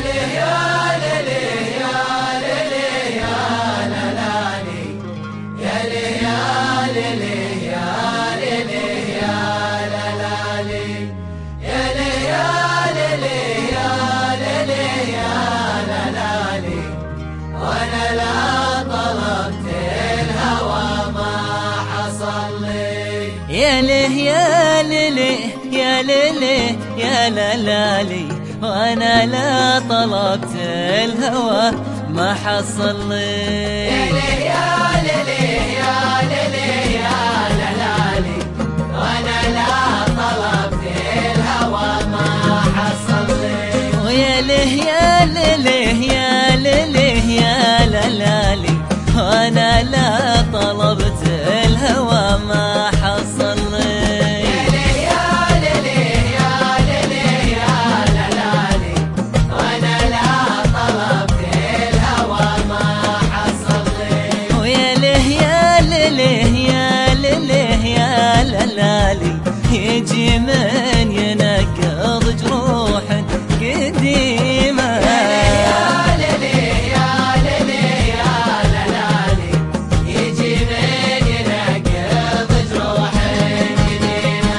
يا له يا لله يا لله يا لالي وانا لا طلبت الهوى ما حصل لي يا له يا لله يا لله يا لالي وانا لا طلبت الهوى ما حصل لي ويا له يا لله يا لله يا لالي وانا لا طلبت الهوى ما حصل لي يا له يا لله يا لله يا لالي وانا لا طلبت الهوى ما حصل لي ويا له يا لله يا لله يا لالي يجي من ينقض جروح قديمه يا لله يا لله يا لالي يجي من ينقض جروح قديمه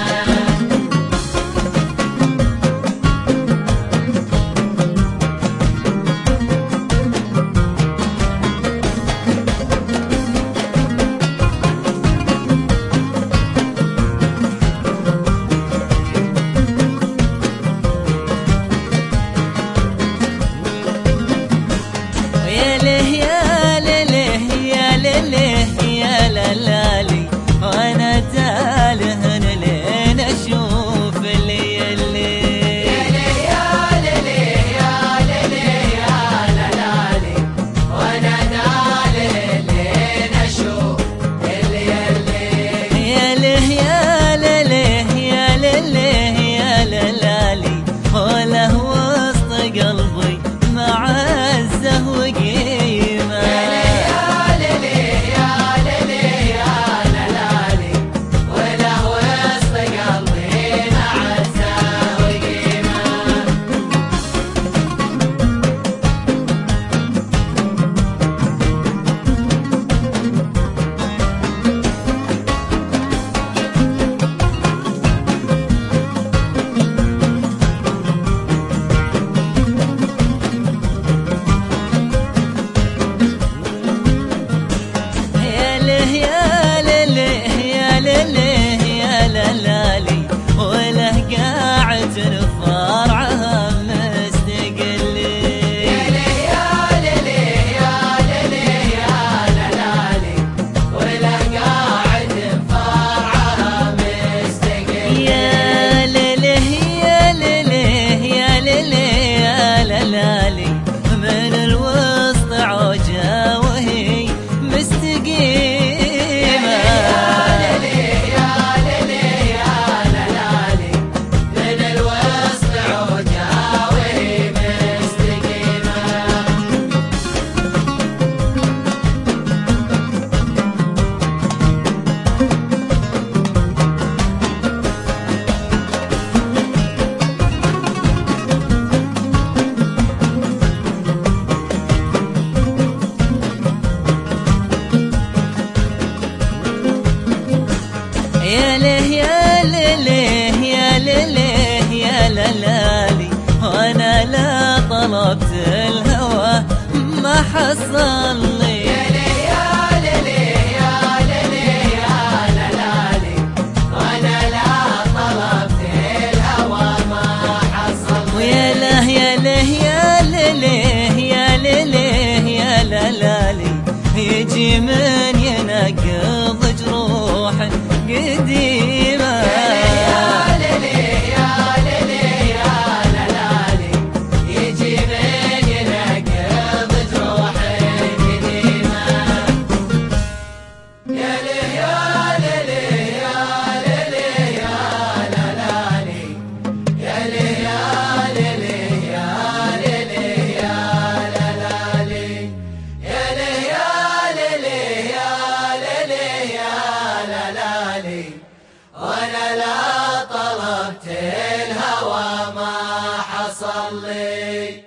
يا له يا لله يا لله يا لالي وانا تالهن لين اشوف الليالي يا لله يا لله يا لالي وانا داله لين اشوف الليالي يا له يا لله يا لله يا لالي وله وسط قلبي معزه وقيمه يا لله يا لله يا لالي وله وسط قلبي معزه وقيمه يا له يا لله يا لله يا لالي وله قاعد فرعها مستقلي يا لله يا لله يا لالي وله قاعد فرعها مستقل يا لله يا لله يا لله يا لالي من الوسط عوجة وهي مستقيمة يا لله يا لالي من الوسط عوجة وهي مستقيمة يا له يا لله يا لله يا لالي وانا لا طلبت الهوى ما حصل لي يا لله يا لله يا لالي وانا لا طلبت الهوى ما حصل ويا له يا له يا لله يا لله يا لالي يجي من ينقض جروح قديمه يا لله يا لله يا لالي يجي من ينقض جروح قديمه يا له يا لله يا لله يا لالي يا له يا لله يا لله يا لالي يا له يا لله يا لله يا لالي وانا لا طلبت الهوى ما حصل لي